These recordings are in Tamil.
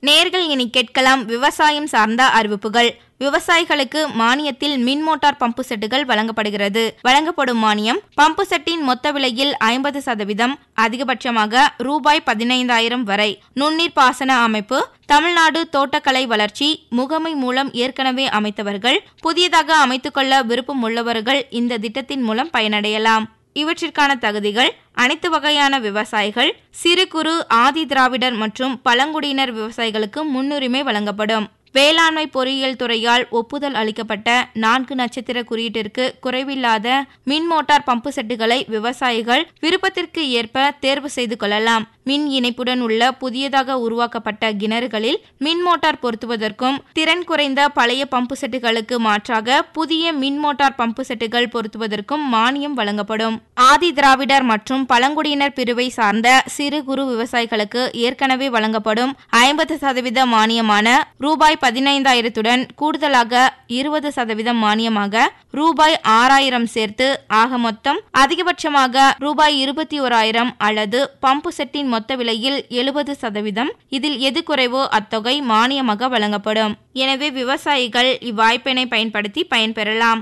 நேர்கள் இனி கேட்கலாம் விவசாயம் சார்ந்த அறிவிப்புகள் விவசாயிகளுக்கு மானியத்தில் மின் மோட்டார் பம்பு செட்டுகள் வழங்கப்படுகிறது வழங்கப்படும் மானியம் பம்பு செட்டின் மொத்த விலையில் ஐம்பது சதவீதம் அதிகபட்சமாக ரூபாய் பதினைந்தாயிரம் வரை நுண்ணீர் பாசன அமைப்பு தமிழ்நாடு தோட்டக்கலை வளர்ச்சி முகமை மூலம் ஏற்கனவே அமைத்தவர்கள் புதியதாக அமைத்துக்கொள்ள விருப்பம் உள்ளவர்கள் இந்த திட்டத்தின் மூலம் பயனடையலாம் இவற்றிற்கான தகுதிகள் அனைத்து வகையான விவசாயிகள் சிறு குறு ஆதி திராவிடர் மற்றும் பழங்குடியினர் விவசாயிகளுக்கு முன்னுரிமை வழங்கப்படும் வேளாண்மை பொறியியல் துறையால் ஒப்புதல் அளிக்கப்பட்ட நான்கு நட்சத்திர குறியீட்டிற்கு குறைவில்லாத மின் மோட்டார் பம்பு செட்டுகளை விவசாயிகள் விருப்பத்திற்கு ஏற்ப தேர்வு செய்து கொள்ளலாம் மின் இணைப்புடன் உள்ள புதியதாக உருவாக்கப்பட்ட கிணறுகளில் மின் மோட்டார் பொருத்துவதற்கும் திறன் குறைந்த பழைய பம்பு செட்டுகளுக்கு மாற்றாக புதிய மின் மோட்டார் பம்பு செட்டுகள் பொருத்துவதற்கும் மானியம் வழங்கப்படும் ஆதி திராவிடர் மற்றும் பழங்குடியினர் பிரிவை சார்ந்த சிறு குறு விவசாயிகளுக்கு ஏற்கனவே வழங்கப்படும் ஐம்பது சதவீத மானியமான ரூபாய் பதினைந்தாயிரத்துடன் கூடுதலாக இருபது சதவீதம் மானியமாக ரூபாய் ஆறாயிரம் சேர்த்து ஆக மொத்தம் அதிகபட்சமாக ரூபாய் இருபத்தி ஓராயிரம் அல்லது பம்பு செட்டின் மொத்த விலையில் எழுபது சதவீதம் இதில் எது குறைவோ அத்தொகை மானியமாக வழங்கப்படும் எனவே விவசாயிகள் இவ்வாய்ப்பினை பயன்படுத்தி பயன்பெறலாம்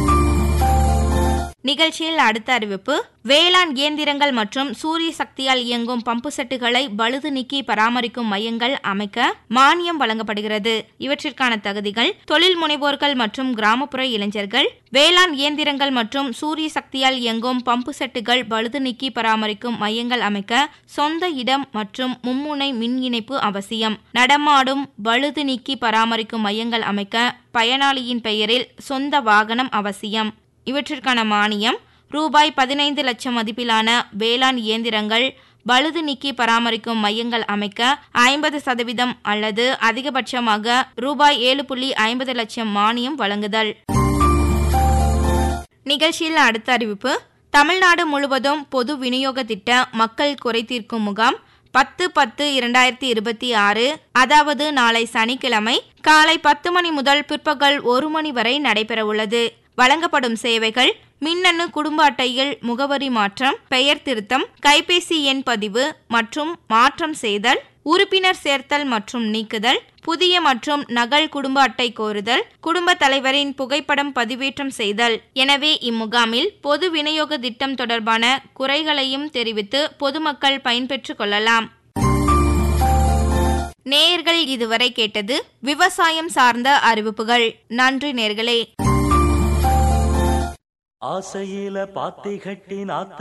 நிகழ்ச்சியில் அடுத்த அறிவிப்பு வேளாண் இயந்திரங்கள் மற்றும் சூரிய சக்தியால் இயங்கும் பம்பு செட்டுகளை பழுது நீக்கி பராமரிக்கும் மையங்கள் அமைக்க மானியம் வழங்கப்படுகிறது இவற்றிற்கான தகுதிகள் தொழில் முனைவோர்கள் மற்றும் கிராமப்புற இளைஞர்கள் வேளாண் இயந்திரங்கள் மற்றும் சூரிய சக்தியால் இயங்கும் பம்பு செட்டுகள் பழுது நீக்கி பராமரிக்கும் மையங்கள் அமைக்க சொந்த இடம் மற்றும் மும்முனை மின் இணைப்பு அவசியம் நடமாடும் பழுது நீக்கி பராமரிக்கும் மையங்கள் அமைக்க பயனாளியின் பெயரில் சொந்த வாகனம் அவசியம் இவற்றிற்கான மானியம் ரூபாய் பதினைந்து லட்சம் மதிப்பிலான வேளாண் இயந்திரங்கள் பழுது நீக்கி பராமரிக்கும் மையங்கள் அமைக்க ஐம்பது சதவீதம் அல்லது அதிகபட்சமாக ரூபாய் ஏழு புள்ளி ஐம்பது லட்சம் மானியம் வழங்குதல் நிகழ்ச்சியில் அடுத்த அறிவிப்பு தமிழ்நாடு முழுவதும் பொது விநியோக திட்ட மக்கள் குறை தீர்க்கும் முகாம் பத்து பத்து இரண்டாயிரத்தி இருபத்தி ஆறு அதாவது நாளை சனிக்கிழமை காலை பத்து மணி முதல் பிற்பகல் ஒரு மணி வரை நடைபெறவுள்ளது வழங்கப்படும் சேவைகள் மின்னணு குடும்ப அட்டையில் முகவரி மாற்றம் பெயர் திருத்தம் கைபேசி எண் பதிவு மற்றும் மாற்றம் செய்தல் உறுப்பினர் சேர்த்தல் மற்றும் நீக்குதல் புதிய மற்றும் நகல் குடும்ப அட்டை கோருதல் குடும்ப தலைவரின் புகைப்படம் பதிவேற்றம் செய்தல் எனவே இம்முகாமில் பொது விநியோக திட்டம் தொடர்பான குறைகளையும் தெரிவித்து பொதுமக்கள் பயன்பெற்றுக் கொள்ளலாம் நேயர்கள் இதுவரை கேட்டது விவசாயம் சார்ந்த அறிவிப்புகள் நன்றி நேர்களே ஆசையில பாத்தி கட்டி நாத்து